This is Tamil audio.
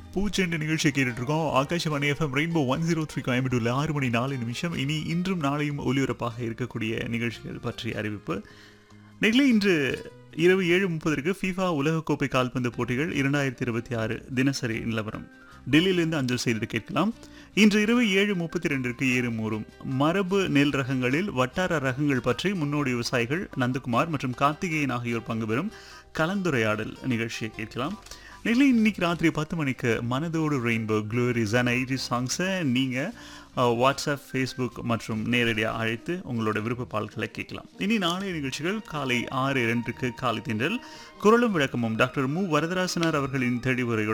பூச்செண்டு நிகழ்ச்சியை கேட்டுட்டு இருக்கோம் Akashvani FM rainbow one zero three கோயம்புத்தூர்ல ஆறு மணி நாலு நிமிஷம் இனி இன்றும் நாளையும் ஒலிபரப்பாக இருக்கக்கூடிய நிகழ்ச்சிகள் பற்றிய அறிவிப்பு நெகிழி இன்று இரவு ஏழு முப்பதற்கு ஃபீஃபா உலகக்கோப்பை கால்பந்து போட்டிகள் இரண்டாயிரத்தி இருபத்தி ஆறு தினசரி நிலவரம் டெல்லியிலிருந்து அஞ்சல் செய்து கேட்கலாம் இன்று இரவு ஏழு முப்பத்தி ரெண்டிற்கு ஏறுமூறும் மரபு நெல் ரகங்களில் வட்டார ரகங்கள் பற்றி முன்னோடி விவசாயிகள் நந்தகுமார் மற்றும் கார்த்திகேயன் ஆகியோர் பங்கு பெறும் கலந்துரையாடல் நிகழ்ச்சியை கேட்கலாம் நெல்லை இன்னைக்கு ராத்திரி பத்து மணிக்கு மனதோடு ரெயின்போ க்ளோரிஸ் அண்ட் ஐடி சாங்ஸை நீங்கள் வாட்ஸ்அப் ஃபேஸ்புக் மற்றும் நேரடியாக அழைத்து உங்களோட விருப்ப பால்களை கேட்கலாம் இனி நாளைய நிகழ்ச்சிகள் காலை ஆறு இரண்டுக்கு காலை திண்டல் குரலும் விளக்கமும் டாக்டர் மு வரதராசனார் அவர்களின் தெளிவுரையுடன்